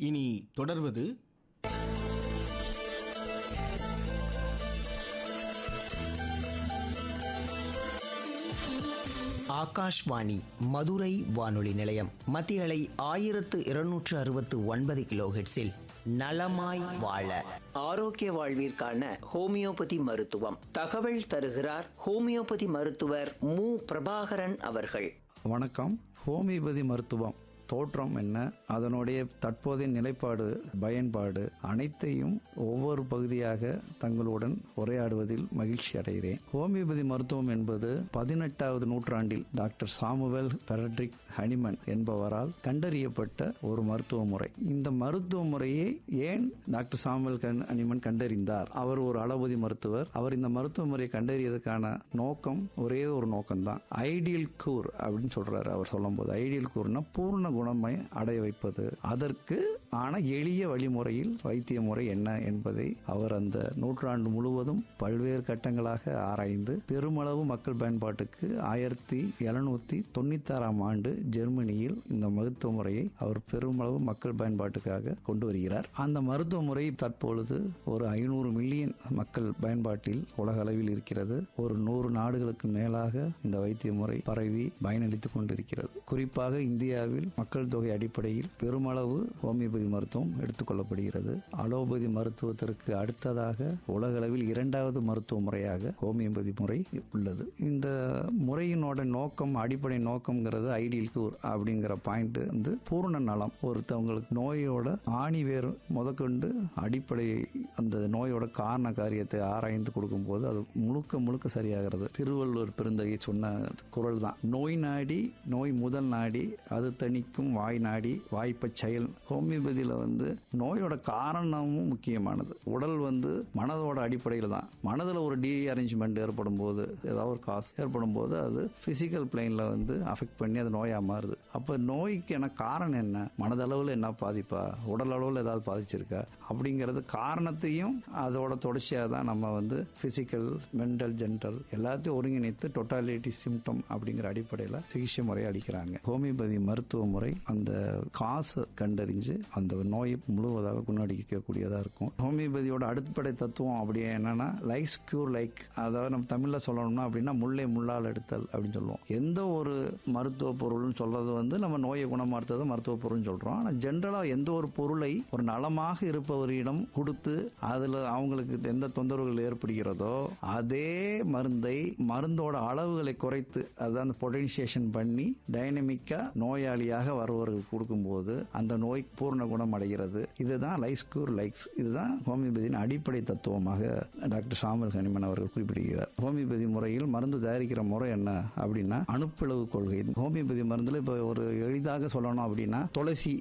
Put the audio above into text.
இனி தொடர்வது ஆகாஷ்வாணி மதுரை வானொலி நிலையம் மத்திய அலை ஆயிரத்து இருநூற்று அறுபத்து ஒன்பது கிலோஹெட்ஸில் நலமாய் வாழ ஆரோக்கிய வாழ்விற்கான ஹோமியோபதி மருத்துவம் தகவல் தருகிறார் ஹோமியோபதி மருத்துவர் மு பிரபாகரன் அவர்கள் வணக்கம் ஹோமியோபதி மருத்துவம் தோற்றம் என்ன அதனுடைய தற்போதைய நிலைப்பாடு பயன்பாடு அனைத்தையும் ஒவ்வொரு பகுதியாக தங்களுடன் உரையாடுவதில் மகிழ்ச்சி அடைகிறேன் ஹோமியோபதி மருத்துவம் என்பது பதினெட்டாவது நூற்றாண்டில் டாக்டர் சாமுவேல் பெரட்ரிக் ஹனிமன் என்பவரால் கண்டறியப்பட்ட ஒரு மருத்துவ முறை இந்த மருத்துவ முறையை ஏன் டாக்டர் சாமுவேல் கண் ஹனிமன் கண்டறிந்தார் அவர் ஒரு அளபதி மருத்துவர் அவர் இந்த மருத்துவ முறையை கண்டறியதுக்கான நோக்கம் ஒரே ஒரு நோக்கம்தான் ஐடியல் கூர் அப்படின்னு சொல்றாரு அவர் சொல்லும்போது ஐடியல் கூர்னா பூர்ண குணமை அடைய வைப்பது அதற்கு ஆன எளிய வழிமுறையில் வைத்திய முறை என்ன என்பதை அவர் அந்த நூற்றாண்டு முழுவதும் பல்வேறு கட்டங்களாக ஆராய்ந்து பெருமளவு மக்கள் பயன்பாட்டுக்கு ஆயிரத்தி எழுநூத்தி தொண்ணூத்தாறாம் ஆண்டு ஜெர்மனியில் இந்த மருத்துவ முறையை அவர் பெருமளவு மக்கள் பயன்பாட்டுக்காக கொண்டு வருகிறார் அந்த மருத்துவ முறை தற்பொழுது ஒரு ஐநூறு மில்லியன் மக்கள் பயன்பாட்டில் உலக அளவில் இருக்கிறது ஒரு நூறு நாடுகளுக்கு மேலாக இந்த வைத்திய முறை பரவி பயனளித்துக் கொண்டிருக்கிறது குறிப்பாக இந்தியாவில் மக்கள் தொகை அடிப்படையில் பெருமளவு ஹோமியோபதி மருத்துவம் எடுத்துக்கொள்ளப்படுகிறது அலோபதி மருத்துவத்திற்கு அடுத்ததாக உலகளவில் இரண்டாவது மருத்துவ முறையாக ஹோமியோபதி முறை உள்ளது இந்த முறையினோட நோக்கம் அடிப்படை நோக்கம்ங்கிறது ஐடியல் கூர் அப்படிங்கிற பாயிண்ட் வந்து பூர்ண நலம் ஒருத்தவங்களுக்கு நோயோட ஆணி வேர் முதற்கொண்டு அடிப்படை அந்த நோயோட காரண காரியத்தை ஆராய்ந்து கொடுக்கும்போது அது முழுக்க முழுக்க சரியாகிறது திருவள்ளுவர் பெருந்தகை சொன்ன குரல் தான் நோய் நாடி நோய் முதல் நாடி அது தணிக்கும் வாய் நாடி வாய்ப்ப செயல் ஹோமியோபதியில் வந்து நோயோட காரணமும் முக்கியமானது உடல் வந்து மனதோட அடிப்படையில் தான் மனதில் ஒரு டி அரேஞ்ச்மெண்ட் ஏற்படும் போது ஏதாவது ஒரு காசு ஏற்படும் போது அது பிசிக்கல் பிளைனில் வந்து அஃபெக்ட் பண்ணி அது நோயாக மாறுது அப்போ நோய்க்கு என்ன காரணம் என்ன மனதளவில் என்ன பாதிப்பா உடல் அளவில் ஏதாவது பாதிச்சிருக்கா அப்படிங்கிறது காரணத்தையும் அதோட தொடர்ச்சியாக தான் நம்ம வந்து பிசிக்கல் மென்டல் ஜென்டல் எல்லாத்தையும் ஒருங்கிணைத்து டொட்டாலிட்டி சிம்டம் அப்படிங்கிற அடிப்படையில் சிகிச்சை முறையை அளிக்கிறாங்க ஹோமியோபதி மருத்துவ முறை அந்த காசை கண்டறிஞ்சு அந்த நோயை முழுவதாக குணடிக்கக்கூடியதாக இருக்கும் ஹோமியோபதியோட அடிப்படை தத்துவம் அப்படியே என்னன்னா லைக்ஸ் கியூர் லைக் அதாவது நம்ம தமிழில் சொல்லணும்னா அப்படின்னா முல்லை முள்ளால் எடுத்தல் அப்படின்னு சொல்லுவோம் எந்த ஒரு மருத்துவ பொருள்னு சொல்றது வந்து நம்ம நோயை குணமாற்றுறது மருத்துவ பொருள்னு சொல்றோம் ஆனால் ஜென்ரலாக எந்த ஒரு பொருளை ஒரு நலமாக இருப்பவரிடம் கொடுத்து அதில் அவங்களுக்கு எந்த தொந்தரவுகள் ஏற்படுகிறதோ அதே மருந்தை மருந்தோட அளவுகளை குறைத்து அதான் அந்த பொட்டன்சியேஷன் பண்ணி டைனமிக்கா நோயாளியாக வருவர்கள் கொடுக்கும்போது அந்த நோய் பூர்ண குணம் அடைகிறது இதுதான் லைஸ் கூர் லைக்ஸ் இதுதான் ஹோமியோபதியின் அடிப்படை தத்துவமாக டாக்டர் ஷாமல் ஹனிமன் அவர்கள் குறிப்பிடுகிறார் ஹோமியோபதி முறையில் மருந்து தயாரிக்கிற முறை என்ன அப்படின்னா அணுப்பிளவு கொள்கை ஹோமியோபதி மருந்துல இப்போ ஒரு எளிதாக சொல்லணும் அப்படின்னா துளசி